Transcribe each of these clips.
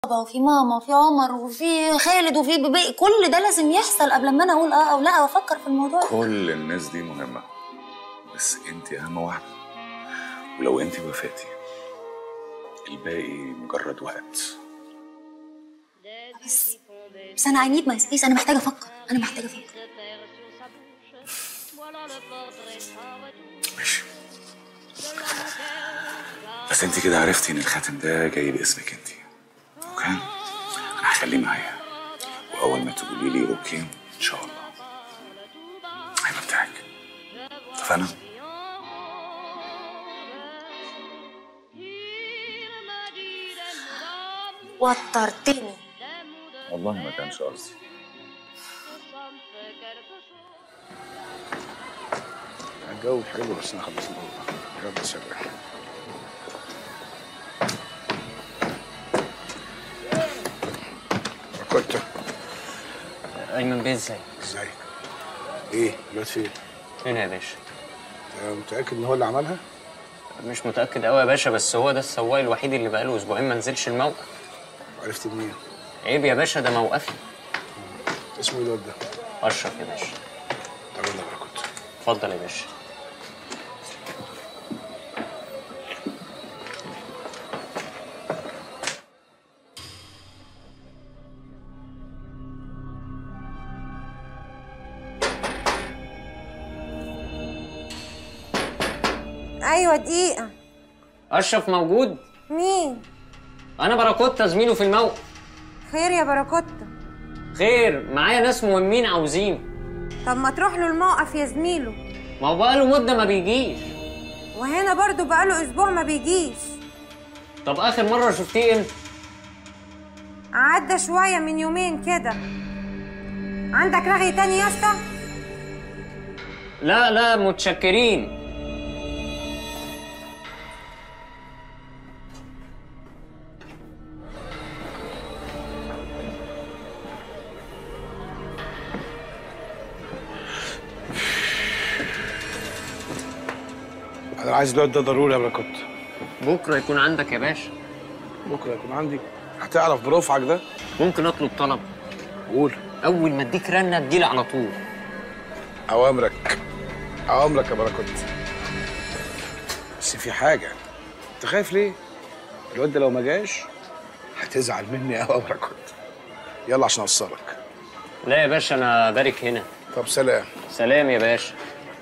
بابا وفي ماما وفي عمر وفي خالد وفي بيبي كل ده لازم يحصل قبل ما انا اقول اه او لا وافكر في الموضوع كل الناس دي مهمة بس انت أهم واحدة ولو انت وفاتي الباقي مجرد وقت بس بس انا اي نيد ماي سبيس انا محتاجه افكر انا محتاجه افكر ماشي بس انت كده عرفتي ان الخاتم ده جاي باسمك انت اوكي انا هخليه معايا واول ما تقولي لي اوكي ان شاء الله هيبقى بتاعك اتفقنا وترتني والله ما كانش قصدي الجو حلو بس انا خلصت يلا سلام كنت ايمن بيه ازاي؟ ازيك ايه الواد فين؟ هنا يا باشا انت متاكد ان هو اللي عملها؟ مش متاكد قوي يا باشا بس هو ده السواق الوحيد اللي بقاله اسبوعين ما نزلش الموقف عرفت منين؟ عيب يا باشا ده موقفي اسمه ايه الواد ده؟ اشرف يا باشا طب يلا بقى كنت اتفضل يا باشا ايوه دقيقة اشرف موجود مين؟ انا باراكوتا زميله في الموقف خير يا باراكوتا خير معايا ناس مهمين عاوزين طب ما تروح له الموقف يا زميله ما هو بقاله مده ما بيجيش وهنا برضو بقاله اسبوع ما بيجيش طب اخر مره شفتيه امتى عدى شوية من يومين كده عندك رغي تاني يا اسطى؟ لا لا متشكرين انا عايز الواد ده ضروري قبل كنت بكره يكون عندك يا باشا بكره يكون عندي هتعرف برفعك ده ممكن اطلب طلب قول اول ما اديك رنه تجيلي على طول اوامرك اوامرك يا باراكوت بس في حاجه انت خايف ليه الواد ده لو ما جاش هتزعل مني قوي يا باراكوت يلا عشان اوصلك لا يا باشا انا بارك هنا طب سلام سلام يا باشا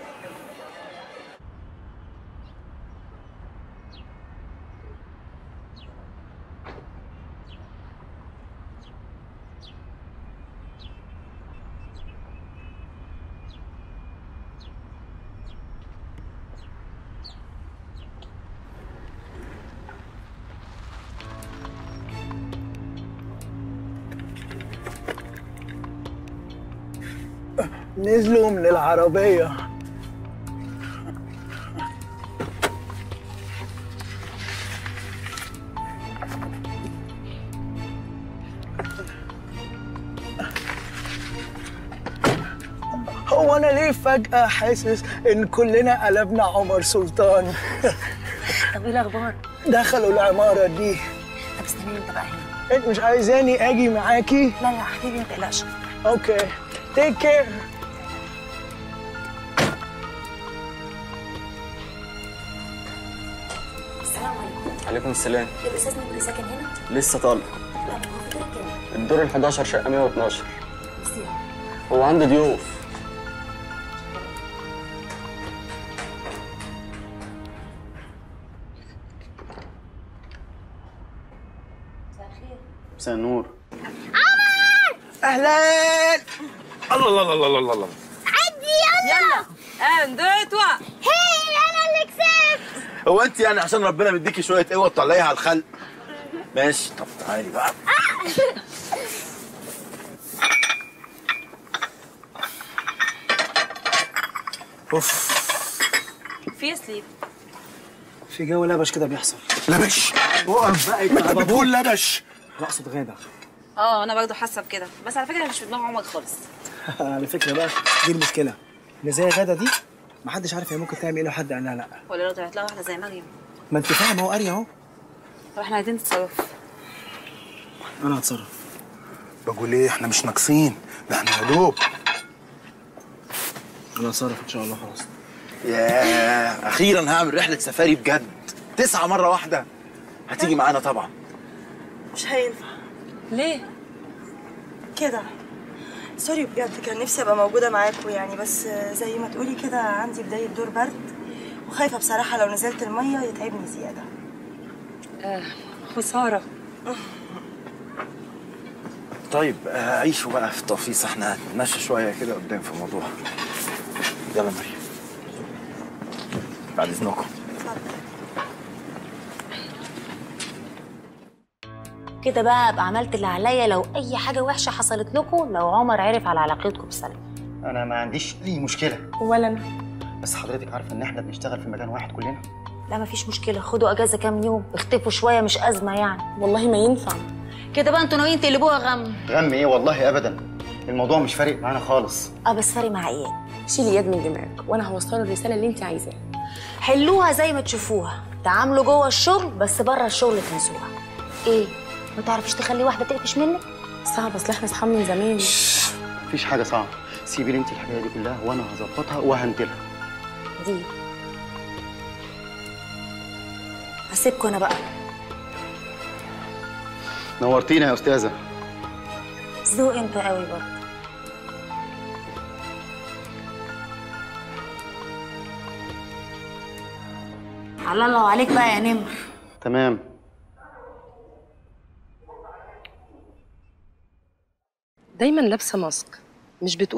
نزلوا من العربية هو أنا ليه فجأة حاسس إن كلنا قلبنا عمر سلطان طب ايه الاخبار؟ دخلوا العمارة دي طب استني انت بقى هنا أنت مش عايزاني أجي معاكي؟ لا لا حبيبي ما تقلقش أوكي تيك كير السلام عليكم عليكم السلام الاستاذ نبيل ساكن هنا؟ لسه طالع لا هو في دور كام؟ الدور ال 11 شقه 112 بصي هو عنده ضيوف مساء الخير مساء النور أهلا الله الله الله الله الله الله ان دو توا هو انت يعني عشان ربنا مديكي شويه قوه تطلعيها على الخلق ماشي طب تعالي بقى اوف في سليب في جو لبش كده بيحصل لبش وقف بقى انت بتقول لبش رقصة غابة اه انا برضه حاسه بكده بس على فكره مش في دماغ عمر خالص على فكرة بقى دي المشكلة اللي زي غدا دي محدش عارف هي ممكن تعمل ايه لو حد قال لها لا ولا لو طلعت لها واحده زي مريم ما انت فاهم اهو قاري اهو طب احنا عايزين نتصرف انا هتصرف بقول ايه احنا مش ناقصين ده احنا يا دوب انا هتصرف ان شاء الله خلاص ياه اخيرا هعمل رحله سفاري بجد تسعة مره واحده هتيجي معانا طبعا مش هينفع ليه؟ كده سوري بجد كان نفسي ابقى موجوده معاكم يعني بس زي ما تقولي كده عندي بدايه دور برد وخايفه بصراحه لو نزلت الميه يتعبني زياده آه خسارة طيب آه، عيشوا بقى في التقفيص احنا هنتمشى شويه كده قدام في الموضوع يلا مريم بعد اذنكم كده بقى ابقى عملت اللي عليا لو اي حاجه وحشه حصلت لكم لو عمر عرف على علاقتكم بسلمى انا ما عنديش اي مشكله ولا أنا بس حضرتك عارفه ان احنا بنشتغل في مكان واحد كلنا لا مفيش مشكله خدوا اجازه كام يوم اختفوا شويه مش ازمه يعني والله ما ينفع كده بقى انتوا ناويين تقلبوها غم غم ايه والله ابدا الموضوع مش فارق معانا خالص اه بس فارق مع ايه شيلي يد من دماغك وأنا هوصله الرسالة اللي أنت عايزاها حلوها زي ما تشوفوها تعاملوا جوه الشغل بس بره الشغل تنسوها ايه ما تعرفيش تخلي واحده تقفش منك صعب أصل إحنا أصحاب من زمان مفيش حاجه صعبه سيبي لي انت الحكايه دي كلها وانا هظبطها وهندلها دي هسيبكوا انا بقى نورتينا يا استاذه ذوق انت قوي برضه على الله وعليك بقى يا نمر تمام دايما لابسة ماسك مش بتقول